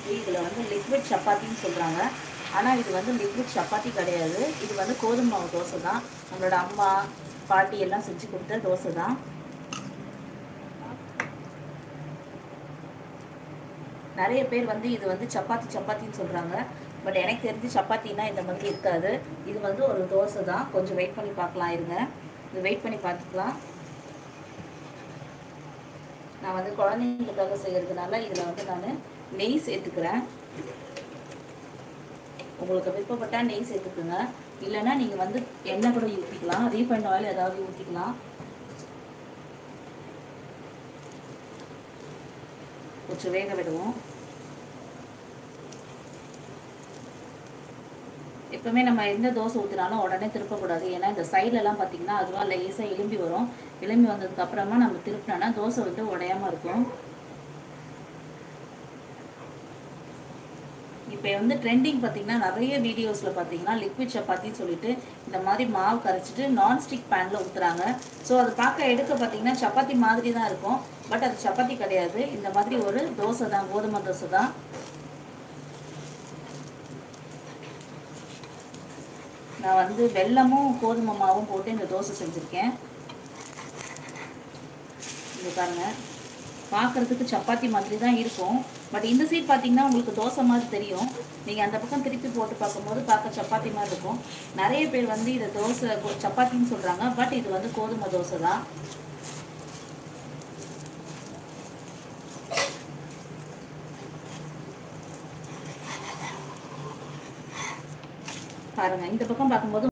இருக்குது இதில் வந்து லிக்விட் சப்பாத்தின்னு சொல்கிறாங்க ஆனால் இது வந்து லிக்விட் சப்பாத்தி கிடையாது இது வந்து கோதுமை மாவு தோசை தான் நம்மளோட அம்மா பாட்டி எல்லாம் செஞ்சு கொடுத்த தோசை தான் நிறைய பேர் வந்து இது வந்து சப்பாத்தி சப்பாத்தின்னு சொல்கிறாங்க பட் எனக்கு தெரிஞ்சு சப்பாத்தினா இந்த மாதிரி இருக்காது இது வந்து ஒரு தோசை தான் கொஞ்சம் வெயிட் பண்ணி பார்க்கலாம் இருங்க இது வெயிட் பண்ணி பார்த்துக்கலாம் நான் வந்து குழந்தைங்களுக்காக செய்கிறதுனால இதில் வந்து நான் நெய் சேர்த்துக்கிறேன் உங்களுக்கு விருப்பப்பட்டால் நெய் சேர்த்துக்குங்க இல்லைன்னா நீங்கள் வந்து எண்ணெய் கூட ஊற்றிக்கலாம் ரீஃபைண்ட் ஆயில் ஏதாவது ஊற்றிக்கலாம் கொஞ்சம் வேக விடுவோம் எப்பவுமே நம்ம எந்த தோசை ஊற்றினாலும் உடனே திருப்பக்கூடாது ஏன்னா இந்த சைட்லலாம் பார்த்தீங்கன்னா அதுவாக லேசாக எலும்பி வரும் எலும்பி வந்ததுக்கு அப்புறமா நம்ம திருப்பினோன்னா தோசை வந்து உடையாம இருக்கும் இப்போ வந்து ட்ரெண்டிங் பார்த்தீங்கன்னா நிறைய வீடியோஸில் பார்த்தீங்கன்னா லிக்விட் சப்பாத்தின்னு சொல்லிட்டு இந்த மாதிரி மாவு கரைச்சிட்டு நான்ஸ்டிக் பேனில் ஊற்றுறாங்க ஸோ அது பார்க்க எடுக்க பார்த்தீங்கன்னா சப்பாத்தி மாதிரி தான் இருக்கும் பட் அது சப்பாத்தி கிடையாது இந்த மாதிரி ஒரு தோசை தான் கோதுமை தோசை தான் நான் வந்து வெல்லமும் கோதுமை மாவும் போட்டு இந்த தோசை செஞ்சுருக்கேன் இது பாருங்க பார்க்குறதுக்கு சப்பாத்தி மாதிரி தான் இருக்கும் பட் இந்த சைட் பார்த்தீங்கன்னா உங்களுக்கு தோசை மாதிரி தெரியும் நீங்கள் அந்த பக்கம் திருப்பி போட்டு பார்க்கும்போது பார்க்க சப்பாத்தி மாதிரி இருக்கும் நிறைய பேர் வந்து இதை தோசை கோ- சப்பாத்தின்னு சொல்கிறாங்க பட் இது வந்து கோதுமை தோசை தான் பாருங்க இந்த பக்கம் பார்க்கும்போது